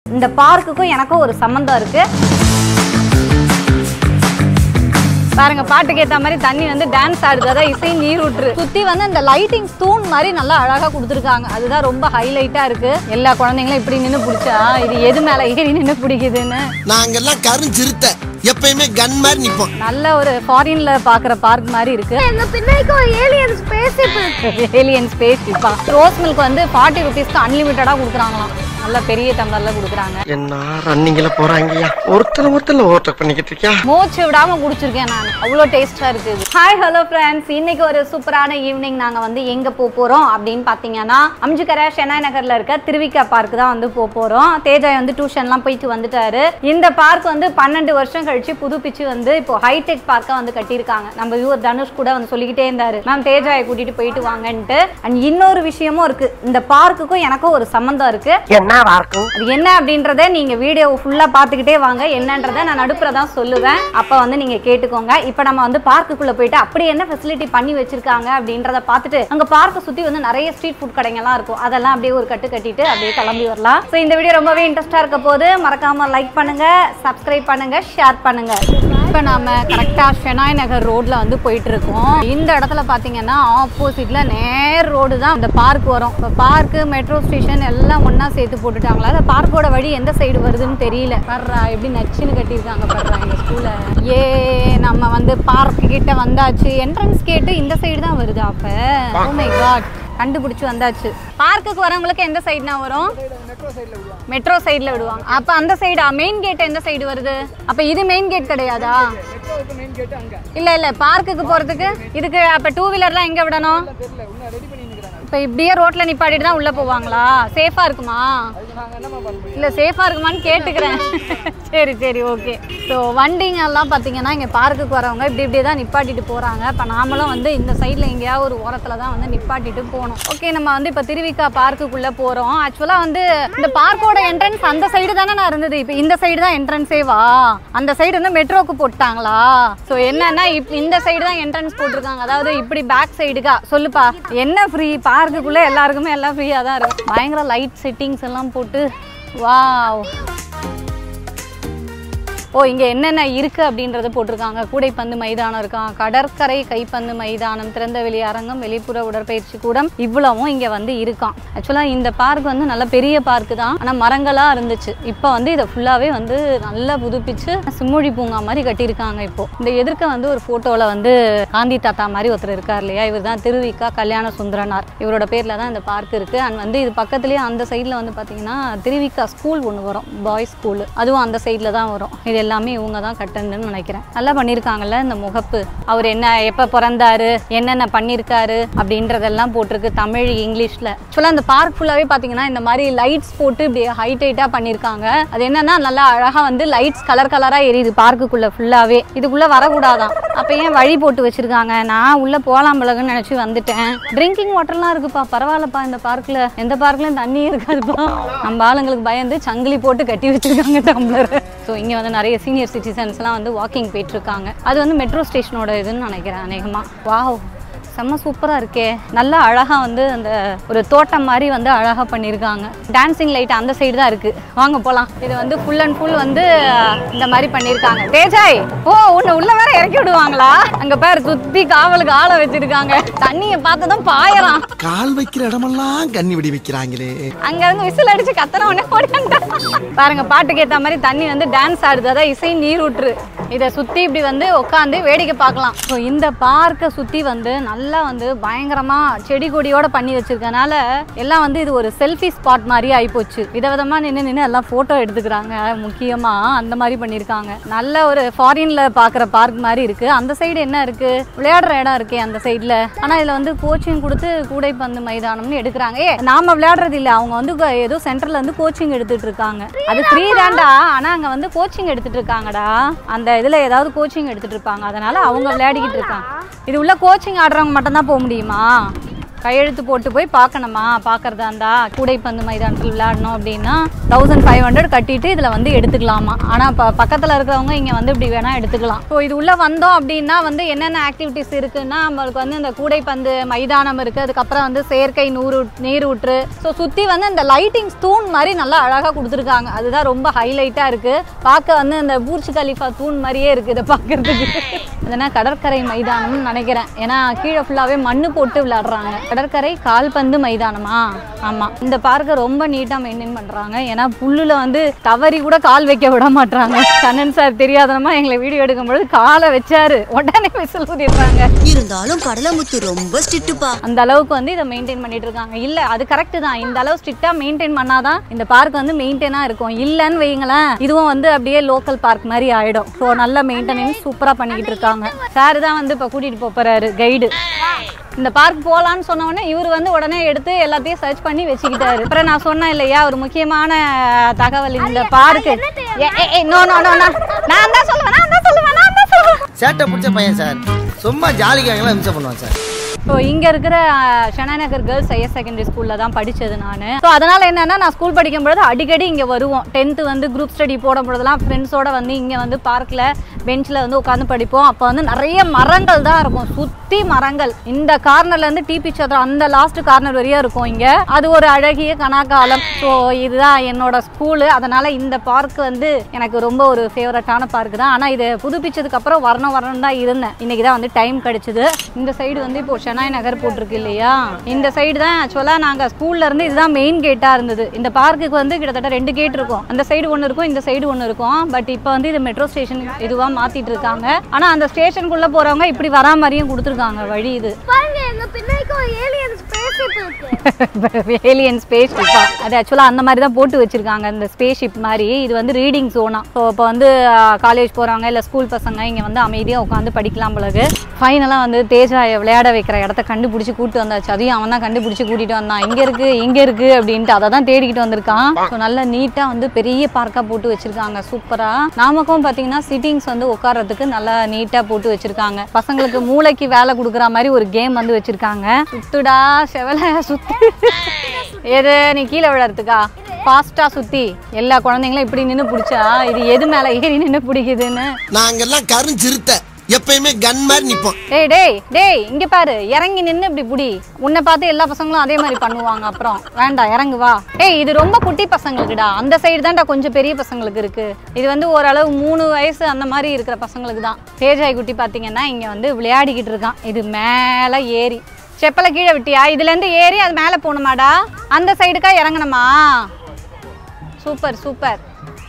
இந்த பார்க்குக்கும் எனக்கும் ஒரு சம்மந்தம் இருக்கு பாருங்க பாட்டுக்கு ஏத்த மாதிரி தண்ணி வந்து டான்ஸ் ஆடுது அதான் இசை நீரூற்று சுத்தி வந்து அந்த லைட்டிங் தூண் மாதிரி நல்லா அழகா கொடுத்துருக்காங்க அதுதான் ரொம்ப ஹைலைட்டா இருக்கு எல்லா குழந்தைங்களும் இப்படி நின்று பிடிச்சா இது எது மேல ஏறி நின்று பிடிக்குதுன்னு நாங்கெல்லாம் கருஞ்சிருத்த எப்பயுமே கன் மாதிரி நிப்போம் நல்ல ஒரு ஃபாரின்ல பாக்குற பார்க் மாதிரி இருக்கு எங்க பின்னாடிக்கு ஒரு ஏலியன் ஸ்பேஸ் இருக்கு ஏலியன் ஸ்பேஸ் இப்போ ரோஸ் மில்க் வந்து ஃபார்ட்டி ருபீஸ்க்கு அன்லிமிட்டடா கொடுக்குறாங்களாம் நல்ல பெரிய டம்ளர்ல கொடுக்குறாங்க என்ன ரன்னிங்ல போறாங்கய்யா ஒருத்தர் ஒருத்தர் ஓட்ட பண்ணிக்கிட்டு இருக்கியா மூச்சு விடாம குடிச்சிருக்கேன் நான் அவ்வளோ டேஸ்டா இருக்குது ஹாய் ஹலோ ஃப்ரெண்ட்ஸ் இன்னைக்கு ஒரு சூப்பரான ஈவினிங் நாங்க வந்து எங்க போக போறோம் அப்படின்னு பாத்தீங்கன்னா அம்ஜிக்கரை சென்னாய் நகர்ல இருக்க திருவிக்கா பார்க் தான் வந்து போக போறோம் தேஜாய் வந்து டியூஷன்லாம் போயிட்டு வந்துட்டாரு இந்த பார்க் வந்து பன்னெண்டு வருஷம் கழிச்சு புதுப்பிச்சு வந்து இப்போ ஹைடெக் பார்க்கா வந்து கட்டியிருக்காங்க நம்ம வியூவர் தனுஷ் கூட வந்து சொல்லிக்கிட்டே இருந்தாரு மேம் தேஜாயை கூட்டிட்டு போயிட்டு வாங்கன்ட்டு அண்ட் இன்னொரு விஷயமும் இருக்கு இந்த பார்க்குக்கும் எனக்கும் ஒரு சம்மந்தம் இருக்கு என்னவா இருக்கும் அது என்ன அப்படின்றத நீங்க வீடியோ ஃபுல்லா பார்த்துக்கிட்டே வாங்க என்னன்றதை நான் நடுப்புற தான் சொல்லுவேன் அப்ப வந்து நீங்க கேட்டுக்கோங்க இப்போ நம்ம வந்து பார்க்குக்குள்ள போயிட்டு அப்படி என்ன ஃபெசிலிட்டி பண்ணி வச்சிருக்காங்க அப்படின்றத பார்த்துட்டு அங்க பார்க்க சுத்தி வந்து நிறைய ஸ்ட்ரீட் ஃபுட் கடைங்கெல்லாம் இருக்கும் அதெல்லாம் அப்படியே ஒரு கட்டு கட்டிட்டு அப்படியே கிளம்பி வரலாம் ஸோ இந்த வீடியோ ரொம்பவே இன்ட்ரெஸ்டா இருக்க போது மறக்காம லைக் பண்ணுங்க சப்ஸ்கிரைப் பண்ணுங்க ஷேர் பண்ணுங்க இப்போ நாம கரெக்டா ஷெனாய் நகர் ரோட்ல வந்து போயிட்டு இருக்கோம் இந்த இடத்துல பாத்தீங்கன்னா ஆப்போசிட்ல நேர் ரோடு தான் இந்த பார்க் வரும் இப்போ பார்க்கு மெட்ரோ ஸ்டேஷன் எல்லாம் ஒண்ணா சேர்த்து போட்டுட்டாங்களா அந்த பார்க்கோட வழி எந்த சைடு வருதுன்னு தெரியல பர்றா எப்படி நச்சுன்னு கட்டியிருக்காங்க பர்றா எங்க ஸ்கூல்ல ஏ நம்ம வந்து பார்க் கிட்ட வந்தாச்சு என்ட்ரன்ஸ் கேட்டு இந்த சைடு தான் வருது அப்ப ஓ மை காட் கண்டுபிடிச்சு வந்தாச்சு பார்க்குக்கு வரவங்களுக்கு எந்த சைடுனா வரும் மெட்ரோ சைடுல விடுவாங்க அப்ப அந்த சைடா மெயின் கேட் எந்த சைடு வருது அப்ப இது மெயின் கேட் கிடையாதா இல்ல இல்ல பார்க்குக்கு போறதுக்கு இதுக்கு அப்ப டூ வீலர்லாம் எங்க விடணும் இப்ப இப்படியே ரோட்ல நிப்பாட்டிட்டு தான் உள்ள போவாங்களா சேஃபா இருக்குமா இல்ல சேஃபா இருக்குமான்னு கேட்டுக்கிறேன் சரி சரி ஓகே ஸோ வண்டிங்க எல்லாம் பார்த்தீங்கன்னா இங்கே பார்க்குக்கு வரவங்க இப்படி இப்படி தான் நிப்பாட்டிட்டு போகிறாங்க இப்போ நாமளும் வந்து இந்த சைடில் எங்கேயாவது ஒரு ஓரத்தில் தான் வந்து நிப்பாட்டிட்டு போகணும் ஓகே நம்ம வந்து இப்போ திருவிக்கா பார்க்குக்குள்ளே போகிறோம் ஆக்சுவலாக வந்து இந்த பார்க்கோட என்ட்ரன்ஸ் அந்த சைடு தானே நான் இருந்தது இப்போ இந்த சைடு தான் என்ட்ரன்ஸே வா அந்த சைடு வந்து மெட்ரோக்கு போட்டாங்களா ஸோ என்னன்னா இப்போ இந்த சைடு தான் என்ட்ரன்ஸ் போட்டிருக்காங்க அதாவது இப்படி பேக் சைடுக்கா சொல்லுப்பா என்ன ஃப்ரீ பார்க்குக்குள்ளே எல்லாருக்குமே எல்லாம் ஃப்ரீயாக தான் இருக்கும் பயங்கர லைட் செட்டிங்ஸ் எல்லாம் போட்டு வாவ் ஓ இங்கே என்னென்ன இருக்குது அப்படின்றத போட்டிருக்காங்க கூடைப்பந்து மைதானம் இருக்கான் கடற்கரை கைப்பந்து மைதானம் திறந்த வெளி அரங்கம் வெளிப்புற உடற்பயிற்சி கூடம் இவ்வளவும் இங்கே வந்து இருக்கான் ஆக்சுவலாக இந்த பார்க் வந்து நல்ல பெரிய பார்க்கு தான் ஆனால் மரங்களாக இருந்துச்சு இப்போ வந்து இதை ஃபுல்லாகவே வந்து நல்லா புதுப்பிச்சு சிம்முழி பூங்கா மாதிரி கட்டியிருக்காங்க இப்போ இந்த எதிர்க்க வந்து ஒரு ஃபோட்டோவில் வந்து காந்தி தாத்தா மாதிரி ஒருத்தர் இருக்கார் இல்லையா இவர் தான் திருவிக்கா கல்யாண சுந்தரனார் இவரோட பேரில் தான் இந்த பார்க் இருக்குது அண்ட் வந்து இது பக்கத்துலேயே அந்த சைடில் வந்து பார்த்தீங்கன்னா திருவிக்கா ஸ்கூல் ஒன்று வரும் பாய்ஸ் ஸ்கூல் அதுவும் அந்த சைடில் தான் வரும் இது எல்லாமே இவங்க தான் கட்டணுன்னு நினைக்கிறேன் நல்லா பண்ணியிருக்காங்கல்ல இந்த முகப்பு அவர் என்ன எப்போ பிறந்தாரு என்னென்ன பண்ணியிருக்காரு அப்படின்றதெல்லாம் போட்டிருக்கு தமிழ் இங்கிலீஷில் ஆக்சுவலாக அந்த பார்க் ஃபுல்லாகவே பார்த்தீங்கன்னா இந்த மாதிரி லைட்ஸ் போட்டு இப்படி ஹைட் ஹைட்டாக பண்ணியிருக்காங்க அது என்னன்னா நல்லா அழகாக வந்து லைட்ஸ் கலர் கலராக எரியுது பார்க்குக்குள்ளே ஃபுல்லாகவே இதுக்குள்ளே வரக்கூடாதான் அப்போ ஏன் வழி போட்டு வச்சிருக்காங்க நான் உள்ளே போகலாம் பழகுன்னு நினச்சி வந்துட்டேன் ட்ரிங்கிங் வாட்டர்லாம் இருக்குப்பா பரவாயில்லப்பா இந்த பார்க்கில் எந்த பார்க்லையும் தண்ணி இருக்காதுப்பா நம்ம ஆளுங்களுக்கு பயந்து சங்கிலி போட்டு கட்டி வச்சிருக்காங்க டம்ளர் ஸோ இங்கே வந்து நிறைய சீனியர் சிட்டிசன்ஸ்லாம் வந்து வாக்கிங் போயிட்டுருக்காங்க அது வந்து மெட்ரோ ஸ்டேஷனோட இதுன்னு நினைக்கிறேன் அநேகமாக வாவ் செம்ம சூப்பராக இருக்கே நல்லா அழகாக வந்து அந்த ஒரு தோட்டம் மாதிரி வந்து அழகாக பண்ணியிருக்காங்க டான்சிங் லைட் அந்த சைடு தான் இருக்குது வாங்க போகலாம் இது வந்து ஃபுல் அண்ட் ஃபுல் வந்து இந்த மாதிரி பண்ணியிருக்காங்க தேஜாய் ஓ உன்னை உள்ள வேற இறக்கி விடுவாங்களா அங்கே பேர் சுற்றி காவலுக்கு ஆளை வச்சிருக்காங்க தண்ணியை பார்த்து தான் பாயறான் கால் வைக்கிற இடமெல்லாம் கண்ணி வெடி வைக்கிறாங்களே அங்க இருந்து விசில் அடிச்சு கத்தன உடனே ஓடியான்ட்டான். பாருங்க பாட்டுக்கு ஏத்த மாதிரி தண்ணி வந்து டான்ஸ் ஆடுது அதான் இசை நீரூற்று இதை சுத்தி இப்படி வந்து உட்காந்து வேடிக்கை பார்க்கலாம் ஸோ இந்த பார்க்கை சுத்தி வந்து நல்லா வந்து பயங்கரமா செடி கொடியோட பண்ணி வச்சிருக்கனால எல்லாம் வந்து இது ஒரு செல்ஃபி ஸ்பாட் மாதிரி ஆயிப்போச்சு விதவிதமா நின்று நின்று எல்லாம் போட்டோ எடுத்துக்கிறாங்க முக்கியமா அந்த மாதிரி பண்ணியிருக்காங்க நல்ல ஒரு ஃபாரின்ல பாக்குற பார்க் மாதிரி இருக்கு அந்த சைடு என்ன இருக்கு விளையாடுற இடம் இருக்கே அந்த சைடுல ஆனா இதுல வந்து கோச்சிங் கொடுத்து கூடைப்பந்து மைதானம்னு எடுக்கிறாங்க ஏ நாம விளையாடுறது இல்ல அவங்க வந்து க- ஏதோ சென்டர்ல இருந்து கோச்சிங் எடுத்துட்டு இருக்காங்க அது ஃப்ரீ தான்டா ஆனா அங்க வந்து கோச்சிங் எடுத்துட்டு இருக்காங்கடா அந்த இதுல ஏதாவது கோச்சிங் எடுத்துட்டு இருப்பாங்க அதனால அவங்க விளையாடிக்கிட்டு இருக்காங்க இது உள்ள கோச்சிங் ஆடுறவங்க மட்டும் தான் போக முடியுமா கையெழுத்து போட்டு போய் பார்க்கணுமா பார்க்கறதா இருந்தா கூடைப்பந்து மைதானத்தில் விளையாடணும் அப்படின்னா தௌசண்ட் ஃபைவ் ஹண்ட்ரட் கட்டிட்டு இதில் வந்து எடுத்துக்கலாமா ஆனால் இப்போ பக்கத்தில் இருக்கிறவங்க இங்கே வந்து இப்படி வேணால் எடுத்துக்கலாம் ஸோ இது உள்ளே வந்தோம் அப்படின்னா வந்து என்னென்ன ஆக்டிவிட்டிஸ் இருக்குன்னா நம்மளுக்கு வந்து இந்த கூடைப்பந்து மைதானம் இருக்குது அதுக்கப்புறம் வந்து செயற்கை நூறு நீரூற்று ஸோ சுற்றி வந்து இந்த லைட்டிங்ஸ் தூண் மாதிரி நல்லா அழகாக கொடுத்துருக்காங்க அதுதான் ரொம்ப ஹைலைட்டாக இருக்குது பார்க்க வந்து இந்த பூர்ச் கலிஃபா தூண் மாதிரியே இருக்குது இதை பார்க்கறதுக்கு அதனால் கடற்கரை மைதானம்னு நினைக்கிறேன் ஏன்னா கீழே ஃபுல்லாகவே மண்ணு போட்டு விளையாடுறாங்க கடற்கரை கால்பந்து மைதானமா ஆமாம் இந்த பார்க்கை ரொம்ப நீட்டாக மெயின்டைன் பண்ணுறாங்க ஏன்னா புல்லுல வந்து தவறி கூட கால் வைக்க விட மாட்டாங்க கண்ணன் சார் தெரியாதனமா எங்களை வீடியோ எடுக்கும்பொழுது காலை வச்சாரு உடனே விசில் ஊதிடுறாங்க இருந்தாலும் கடலமுத்து ரொம்ப ஸ்ட்ரிக்ட்டுப்பா அந்த அளவுக்கு வந்து இதை மெயின்டைன் பண்ணிட்டு இருக்காங்க இல்ல அது கரெக்ட் தான் இந்த அளவு ஸ்ட்ரிக்டா மெயின்டைன் பண்ணாதான் இந்த பார்க் வந்து மெயின்டைனா இருக்கும் இல்லன்னு வைங்களேன் இதுவும் வந்து அப்படியே லோக்கல் பார்க் மாதிரி ஆயிடும் ஸோ நல்ல மெயின்டெனன்ஸ் சூப்பரா பண்ணிக்கிட்டு இருக்காங்க சார் தான் வந்து இப்போ கூட்டிட்டு போப் போறாரு கைடு இந்த பார்க் போகலான்னு சொன்ன உடனே இவர் வந்து உடனே எடுத்து எல்லாத்தையும் சர்ச் பண்ணி வச்சுக்கிட்டாரு அப்புறம் நான் சொன்னேன் இல்லையா ஒரு முக்கியமான தகவல் இந்த பார்க்கு நோ நோ நோ நான் தான் சொல்லுவேன் நான் தான் சொல்லுவேன் நான் தான் சொல்லுவேன் சேட்டை பிடிச்ச பையன் சார் சும்மா ஜாலிக்காகலாம் இம்சை பண்ணுவான் சார் ஸோ இங்கே இருக்கிற Shana Nagar girls higher secondary ஸ்கூலில் தான் படித்தது நான் ஸோ அதனால் என்னென்னா நான் ஸ்கூல் படிக்கும் பொழுது அடிக்கடி இங்கே வருவோம் டென்த்து வந்து குரூப் ஸ்டடி போடும் பொழுதெல்லாம் ஃப்ரெண்ட்ஸோட வந்து இங்கே வந்து பார்க்கில் பெஞ்சில் வந்து உட்காந்து படிப்போம் அப்போ வந்து நிறைய மரங்கள் தான் இருக்கும் சுற்றி மரங்கள் இந்த கார்னர்லேருந்து டிபி சதுரம் அந்த லாஸ்ட் கார்னர் வரையும் இருக்கும் இங்கே அது ஒரு அழகிய கனாக்காலம் ஸோ இதுதான் என்னோட ஸ்கூலு அதனால் இந்த பார்க் வந்து எனக்கு ரொம்ப ஒரு ஃபேவரட்டான பார்க் தான் ஆனால் இது புதுப்பிச்சதுக்கு அப்புறம் வரணும் வரணும் தான் இருந்தேன் இன்னைக்கு தான் வந்து டைம் கிடைச்சது இந்த சைடு வந்து இப்போ ஷெனாய் நகர் போட்டிருக்கு இல்லையா இந்த சைடு தான் ஆக்சுவலாக நாங்கள் ஸ்கூல்ல இருந்து இதுதான் மெயின் கேட்டாக இருந்தது இந்த பார்க்குக்கு வந்து கிட்டத்தட்ட ரெண்டு கேட் இருக்கும் அந்த சைடு ஒன்று இருக்கும் இந்த சைடு ஒன்று இருக்கும் பட் இப்போ வந்து இது மெட்ரோ ஸ்டேஷன் இதுவாக மாற்றிட்டு இருக்காங்க ஆனால் அந்த ஸ்டேஷனுக்குள்ளே போகிறவங்க இப்படி வரா மாதிரியும் கொடுத்துருக்காங்க வழி இது பாருங்க எங்க பின்னாடி ஒரு ஏலியன் ஸ்பேஸ் இருக்கு ஏலியன் ஸ்பேஸ் ஷிப்பா அது ஆக்சுவலாக அந்த மாதிரி தான் போட்டு வச்சிருக்காங்க இந்த ஸ்பேஸ் ஷிப் மாதிரி இது வந்து ரீடிங் ஜோனா ஸோ இப்போ வந்து காலேஜ் போகிறவங்க இல்லை ஸ்கூல் பசங்க இங்கே வந்து அமைதியாக உட்காந்து படிக்கலாம் பிறகு ஃபைனலாக வந்து தேஜாயை விளையாட வைக்கிற இடத்த கண்டுபிடிச்சி கூட்டு வந்தாச்சு அதையும் அவன் தான் கண்டுபிடிச்சி கூட்டிட்டு வந்தான் எங்கே இருக்கு எங்கே இருக்கு அப்படின்ட்டு அதை தான் தேடிக்கிட்டு வந்திருக்கான் ஸோ நல்ல நீட்டாக வந்து பெரிய பார்க்காக போட்டு வச்சிருக்காங்க சூப்பராக நாமக்கும் பார்த்தீங்கன்னா சிட்டிங்ஸ் வந்து உட்கார்றதுக்கு நல்லா நீட்டாக போட்டு வச்சிருக்காங்க பசங்களுக்கு மூளைக்கு வேலை கொடுக்குற மாதிரி ஒரு கேம் வந்து வச்சிருக்காங்க சுத்துடா செவல சுத்து எது நீ கீழே விழறதுக்கா ஃபாஸ்டா சுத்தி எல்லா குழந்தைங்களும் இப்படி நின்று பிடிச்சா இது எது மேல ஏறி நின்று பிடிக்குதுன்னு நாங்கெல்லாம் கருஞ்சிருத்த எப்பயுமே கன் மாதிரி நிப்போம் டேய் டேய் டேய் இங்க பாரு இறங்கி நின்னு இப்படி புடி உன்னை பார்த்து எல்லா பசங்களும் அதே மாதிரி பண்ணுவாங்க அப்புறம் வேண்டாம் இறங்கு வா ஏய் இது ரொம்ப குட்டி பசங்களுக்குடா அந்த சைடு தான்டா கொஞ்சம் பெரிய பசங்களுக்கு இருக்கு இது வந்து ஓரளவு மூணு வயசு அந்த மாதிரி இருக்கிற பசங்களுக்கு தான் தேஜாய் குட்டி பாத்தீங்கன்னா இங்க வந்து விளையாடிக்கிட்டு இருக்கான் இது மேல ஏறி செப்பலை கீழே விட்டியா இதுல இருந்து ஏறி அது மேல போகணுமாடா அந்த சைடுக்கா இறங்கணுமா சூப்பர் சூப்பர்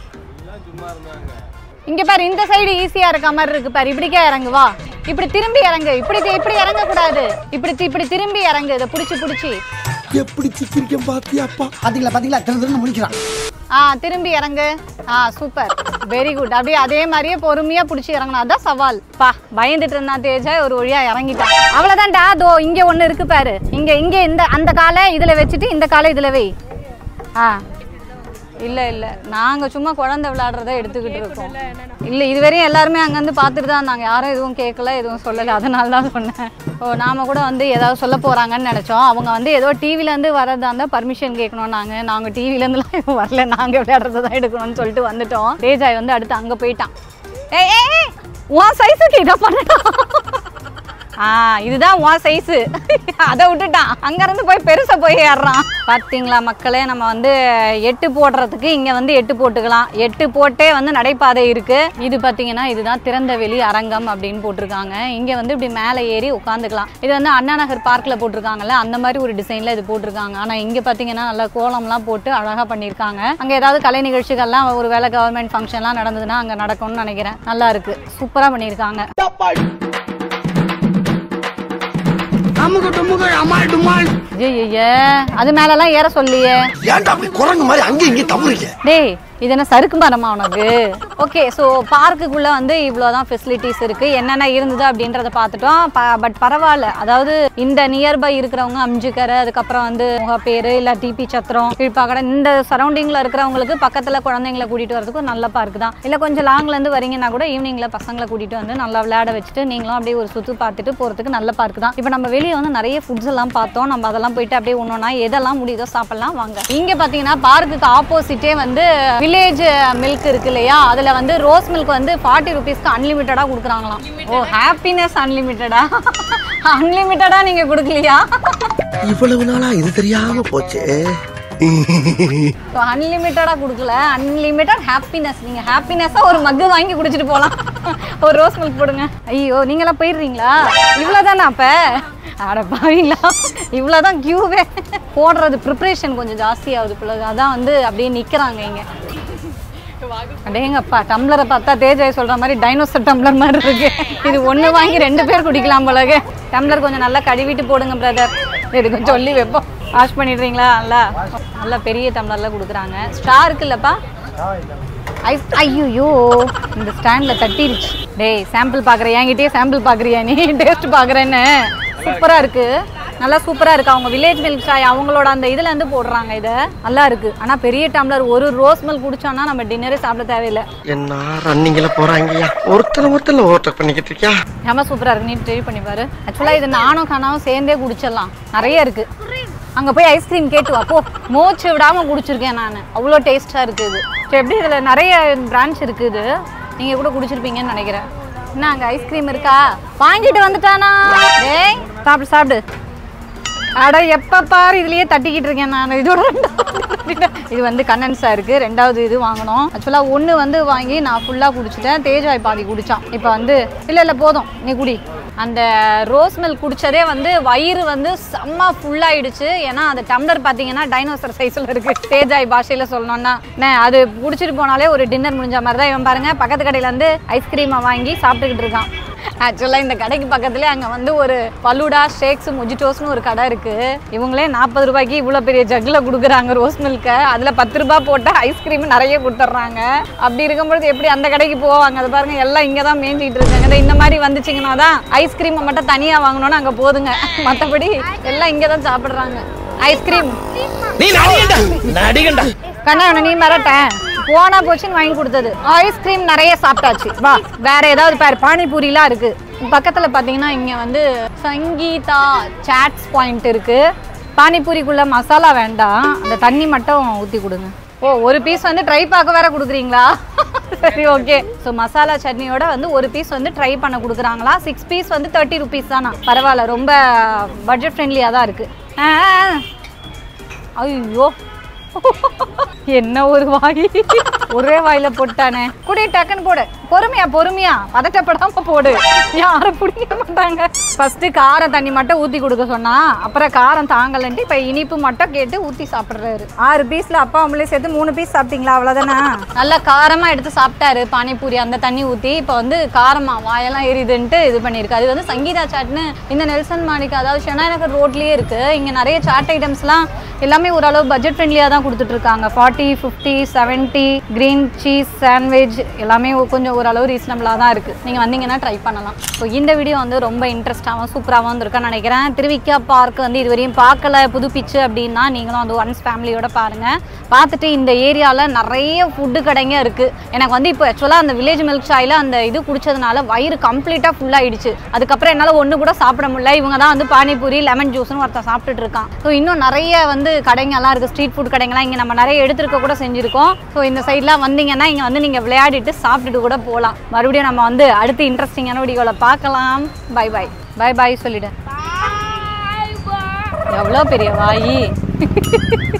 இங்க பாரு இந்த சைடு ஈஸியா இருக்க மாதிரி இருக்கு பாரு இப்படிக்கே இறங்கு வா இப்படி திரும்பி இறங்கு இப்படி இப்படி இறங்க கூடாது இப்படி தி- இப்படி திரும்பி இறங்கு இதை புடிச்சு புடிச்சு எப்படி சிக்கிரிக்கம் பாத்தியாப்பா பாத்தீங்களா பாத்தீங்களா திரு திருன்னு முடிக்கிறான் ஆ திரும்பி இறங்கு ஆ சூப்பர் வெரி குட் அப்படியே அதே மாதிரியே பொறுமையா புடிச்சு இறங்கணும் அதான் சவால் பா பயந்துட்டு இருந்தான் தேஜா ஒரு வழியா இறங்கிட்டான் அவ்வளவுதான்டா தோ இங்க ஒண்ணு இருக்கு பாரு இங்க இங்க இந்த அந்த காலை இதுல வச்சுட்டு இந்த காலை இதுல வை ஆ இல்ல இல்ல நாங்க சும்மா குழந்தை விளையாடுறத எடுத்துக்கிட்டு இருக்கோம் இல்ல இதுவரையும் எல்லாருமே அங்க வந்து பார்த்துட்டு தான் இருந்தாங்க யாரும் எதுவும் கேட்கல எதுவும் சொல்லல அதனால தான் சொன்னேன் ஓ நாம கூட வந்து ஏதாவது சொல்ல போறாங்கன்னு நினைச்சோம் அவங்க வந்து ஏதோ டிவில இருந்து வரதா இருந்தா பர்மிஷன் கேட்கணும் நாங்க நாங்க டிவில இருந்துலாம் எதுவும் வரல நாங்க விளையாடுறத தான் எடுக்கணும்னு சொல்லிட்டு வந்துட்டோம் தேஜாய் வந்து அடுத்து அங்க போயிட்டான் ஏய் ஏய் ஏய், உன் சைஸுக்கு இதை பண்ணட்டா ஆ இதுதான் உன் சைஸு அதை விட்டுட்டான் அங்கேருந்து போய் பெருசை போய் ஏறுறான் பார்த்தீங்களா மக்களே நம்ம வந்து எட்டு போடுறதுக்கு இங்கே வந்து எட்டு போட்டுக்கலாம் எட்டு போட்டே வந்து நடைபாதை இருக்குது இது பார்த்தீங்கன்னா இதுதான் திறந்த வெளி அரங்கம் அப்படின்னு போட்டிருக்காங்க இங்கே வந்து இப்படி மேலே ஏறி உட்காந்துக்கலாம் இது வந்து அண்ணா நகர் பார்க்கில் போட்டிருக்காங்கல்ல அந்த மாதிரி ஒரு டிசைனில் இது போட்டிருக்காங்க ஆனால் இங்கே பார்த்தீங்கன்னா நல்லா கோலம்லாம் போட்டு அழகாக பண்ணியிருக்காங்க அங்கே ஏதாவது கலை நிகழ்ச்சிகள்லாம் ஒரு வேளை கவர்மெண்ட் ஃபங்க்ஷன்லாம் நடந்ததுன்னா அங்கே நடக்கும்னு நினைக்கிறேன் நல்லா இருக்கு சூப்பராக பண்ணியிருக்காங்க அமுக டுமுக அமால் டுமால் ஐயய்ய அது மேலலாம் ஏற சொல்லியே ஏன்டா அப்படி குரங்கு மாதிரி அங்கேயும் இங்கேயும் தவறுங்க டேய் இது என்ன சறுக்கு மரமா உனக்கு ஓகே ஸோ பார்க்குக்குள்ள வந்து இவ்வளோதான் ஃபெசிலிட்டிஸ் இருக்கு என்னென்ன இருந்தது அப்படின்றத பார்த்துட்டோம் பட் பரவாயில்ல அதாவது இந்த நியர்பை இருக்கிறவங்க அம்ஜிக்கரை அதுக்கப்புறம் வந்து முகப்பேரு இல்லை டிபி சத்திரம் கீழ்ப்பாக்கடை இந்த சரௌண்டிங்கில் இருக்கிறவங்களுக்கு பக்கத்தில் குழந்தைங்களை கூட்டிட்டு வரதுக்கு ஒரு நல்ல பார்க் தான் இல்லை கொஞ்சம் லாங்ல இருந்து வரீங்கன்னா கூட ஈவினிங்ல பசங்களை கூட்டிட்டு வந்து நல்லா விளையாட வச்சுட்டு நீங்களும் அப்படியே ஒரு சுத்து பார்த்துட்டு போறதுக்கு நல்ல பார்க் தான் இப்போ நம்ம வெளியே வந்து நிறைய ஃபுட்ஸ் எல்லாம் பார்த்தோம் நம்ம அதெல்லாம் போயிட்டு அப்படியே ஒன்றா எதெல்லாம் முடியுதோ சாப்பிடலாம் வாங்க இங்க பாத்தீங்கன்னா பார்க்குக்கு ஆப்போசிட்டே வந்து வில்லேஜ் மில்க் இருக்கு இல்லையா அதுல வந்து ரோஸ் மில்க் வந்து ஃபார்ட்டி ருபீஸ்க்கு அன்லிமிட்டடா கொடுக்குறாங்களாம் ஓ ஹாப்பினஸ் அன்லிமிட்டடா அன்லிமிட்டடா நீங்க கொடுக்கலையா இவ்வளவு நாளா இது தெரியாம போச்சு ஸோ அன்லிமிட்டடாக கொடுக்கல அன்லிமிட்டட் ஹாப்பினஸ் நீங்கள் ஹாப்பினஸ்ஸாக ஒரு மக்கு வாங்கி குடிச்சிட்டு போகலாம் ஒரு ரோஸ் மில்க் போடுங்க ஐயோ நீங்களாம் போயிடுறீங்களா இவ்வளோதானா அப்போ அட பாவீங்களா இவ்வளோதான் க்யூவே போடுறது ப்ரிப்ரேஷன் கொஞ்சம் ஜாஸ்தியாகுது பிள்ளை அதான் வந்து அப்படியே நிற்கிறாங்க இங்கே அடேங்கப்பா டம்ளரை பார்த்தா தேஜாய் சொல்ற மாதிரி டைனோசர் டம்ளர் மாதிரி இருக்கு இது ஒன்று வாங்கி ரெண்டு பேர் குடிக்கலாம் போலக டம்ளர் கொஞ்சம் நல்லா கழுவிட்டு போடுங்க பிரதர் இது கொஞ்சம் சொல்லி வைப்போம் வாஷ் பண்ணிடுறீங்களா நல்லா நல்லா பெரிய டம்ளர்ல கொடுக்குறாங்க ஸ்ட்ரா இருக்குல்லப்பா ஐஸ் ஐயோ இந்த ஸ்டாண்டில் தட்டிருச்சு டேய் சாம்பிள் பார்க்குற என்கிட்டயே சாம்பிள் பார்க்குறியா நீ டேஸ்ட் பார்க்குறேன்னு சூப்பராக இருக்கு நல்லா சூப்பராக இருக்கு அவங்க வில்லேஜ் மில்க் சாய் அவங்களோட அந்த இதுல இருந்து போடுறாங்க இதை நல்லா இருக்கு ஆனால் பெரிய டம்ளர் ஒரு ரோஸ் மில்க் குடிச்சோம்னா நம்ம டின்னரே சாப்பிட தேவையில்லை என்ன ரன்னிங்ல போறாங்கய்யா ஒருத்தர ஒருத்தர் ஓவர்டேக் பண்ணிக்கிட்டு இருக்கியா செம சூப்பராக இருக்கு நீ ட்ரை பண்ணி பாரு ஆக்சுவலாக இது நானும் கனாவும் சேர்ந்தே குடிச்சிடலாம் நிறைய இருக்கு அங்கே போய் ஐஸ்கிரீம் கேட்டு வா போ மூச்சு விடாமல் குடிச்சிருக்கேன் நான் அவ்வளோ டேஸ்ட்டாக இருக்குது சரி எப்படி இதில் நிறைய பிரான்ச் இருக்குது நீங்கள் கூட குடிச்சிருப்பீங்கன்னு நினைக்கிறேன் என்ன அங்கே ஐஸ்கிரீம் இருக்கா வாங்கிட்டு வந்துட்டானா டேய் சாப்பிடு சாப்பிடு அட எப்ப பாரு இதுலயே தட்டிக்கிட்டு இருக்கேன் நான் இதோட ரெண்டாவது இது வந்து கண்டன்ஸா இருக்கு ரெண்டாவது இது வாங்கணும் ஆக்சுவலா ஒண்ணு வந்து வாங்கி நான் ஃபுல்லா குடிச்சிட்டேன் தேஜாய் பாதி குடிச்சான் இப்போ வந்து இல்ல இல்ல போதும் நீ குடி அந்த ரோஸ் மில்க் குடிச்சதே வந்து வயிறு வந்து செம்ம ஃபுல் ஆயிடுச்சு ஏன்னா அந்த டம்ளர் பாத்தீங்கன்னா டைனோசர் சைஸ்ல இருக்கு தேஜாய் பாஷையில சொல்லணும்னா அண்ணே, அது குடிச்சிட்டு போனாலே ஒரு டின்னர் முடிஞ்ச மாதிரி தான் இவன் பாருங்க பக்கத்து கடையில இருந்து ஐஸ்கிரீமை வாங்கி சாப்பிட்டுக்கிட்டு இருக்கான் ஆக்சுவலாக இந்த கடைக்கு பக்கத்துலேயே அங்கே வந்து ஒரு பலுடா ஷேக்ஸ் மொஜிட்டோஸ்னு ஒரு கடை இருக்கு இவங்களே நாற்பது ரூபாய்க்கு இவ்வளோ பெரிய ஜக்கில் கொடுக்குறாங்க ரோஸ் மில்கை அதில் பத்து ரூபாய் போட்டு ஐஸ்கிரீம் நிறைய கொடுத்துட்றாங்க அப்படி இருக்கும்பொழுது எப்படி அந்த கடைக்கு போவாங்க அது பாருங்க எல்லாம் இங்கே தான் மேய்ஞ்சிட்டு இருக்காங்க இந்த- இந்த மாதிரி வந்துச்சிங்கன்னா தான் ஐஸ்கிரீமை மட்டும் தனியாக வாங்கணும்னு அங்கே போதுங்க மற்றபடி எல்லாம் இங்கே தான் சாப்பிட்றாங்க ஐஸ்கிரீம் நீ நடிகண்டா நடிகண்டா கண்ணா இவனை நீ மிரட்டேன் போனா போச்சுன்னு வாங்கி கொடுத்தது ஐஸ்கிரீம் நிறைய சாப்பிட்டாச்சு வா வேற ஏதாவது பாரு பானிபூரிலாம் இருக்கு பக்கத்துல பாத்தீங்கன்னா இங்க வந்து சங்கீதா சாட்ஸ் பாயிண்ட் இருக்கு பானிபூரிக்குள்ள மசாலா வேண்டாம் அந்த தண்ணி மட்டும் ஊத்தி கொடுங்க ஓ ஒரு பீஸ் வந்து ட்ரை பார்க்க வேற கொடுக்குறீங்களா சரி ஓகே ஸோ மசாலா சட்னியோட வந்து ஒரு பீஸ் வந்து ட்ரை பண்ண கொடுக்குறாங்களா சிக்ஸ் பீஸ் வந்து தேர்ட்டி ருபீஸ் தானா பரவாயில்ல ரொம்ப பட்ஜெட் ஃப்ரெண்ட்லியாக தான் இருக்கு ஆ, ஐயோ என்ன ஒரு வாய் ஒரே வாயில போட்டானே குடி டக்குன்னு போடு பொறுமையா பொறுமையா பதட்டப்படாம போடு யாரும் பிடிக்க மாட்டாங்க ஃபர்ஸ்ட் கார தண்ணி மட்டும் ஊத்தி கொடுக்க சொன்னா அப்புறம் காரம் தாங்கலன்ட்டு இப்ப இனிப்பு மட்டும் கேட்டு ஊத்தி சாப்பிடுறாரு ஆறு பீஸ்ல அப்பா அம்மளே சேர்த்து மூணு பீஸ் சாப்பிட்டீங்களா அவ்வளவுதானே நல்லா காரமா எடுத்து சாப்பிட்டாரு பானிபூரி அந்த தண்ணி ஊத்தி இப்ப வந்து காரமா வாயெல்லாம் எரியுதுன்ட்டு இது பண்ணிருக்கு அது வந்து சங்கீதா சாட்னு இந்த நெல்சன் மாணிக்கு அதாவது ஷெனா நகர் ரோட்லயே இருக்கு இங்க நிறைய சாட் ஐட்டம்ஸ்லாம் எல்லாமே ஓரளவு பட்ஜெட் ஃப்ரெண்ட்லியாக தான் கொடுத்துட்டு இருக்காங்க forty fifty seventy green cheese sandwich எல்லாமே ஒ- கொஞ்சம் ஓரளவு ரீசனபிளாக தான் இருக்குது நீங்கள் வந்தீங்கன்னா ட்ரை பண்ணலாம் ஸோ இந்த வீடியோ வந்து ரொம்ப இன்ட்ரெஸ்டாகவும் சூப்பராகவும் இருந்திருக்குன்னு நினைக்கிறேன் திருவிக்கா பார்க் வந்து இதுவரையும் பார்க்கல புதுப்பிச்சு அப்படின்னா நீங்களும் வந்து ஒன்ஸ் ஃபேமிலியோட பாருங்கள் பார்த்துட்டு இந்த ஏரியாவில் நிறைய ஃபுட்டு கடைங்க இருக்குது எனக்கு வந்து இப்போ ஆக்சுவலாக அந்த வில்லேஜ் மில்க் சாயில் அந்த இது குடிச்சதுனால வயிறு கம்ப்ளீட்டாக ஃபுல் ஆயிடுச்சு அதுக்கப்புறம் என்னால் ஒன்று கூட சாப்பிட முடியல இவங்க தான் வந்து பானிபூரி லெமன் ஜூஸ்னு ஒருத்தன் சாப்பிட்டுட்டு இருக்கான் ஸோ இன்னும் நிறைய வந்து கடைங்கெல்லாம் இருக்குது ஸ்ட்ரீட் ஃபுட் கடைங்கெல்லாம் இங்கே நம்ம நிறைய எடுத்துருக்க கூட செஞ்சுருக்கோம் ஸோ இந்த சைட்லாம் வந்தீங்கன்னா இங்கே வந்து நீங்கள் விளையாடிட்டு சாப்பிட்டுட்டு கூட போகலாம் மறுபடியும் நம்ம வந்து அடுத்து இன்ட்ரெஸ்டிங்கான வீடியோவில் பார்க்கலாம் பை பை பை பாய் சொல்லிடு எவ்வளோ பெரிய வாயி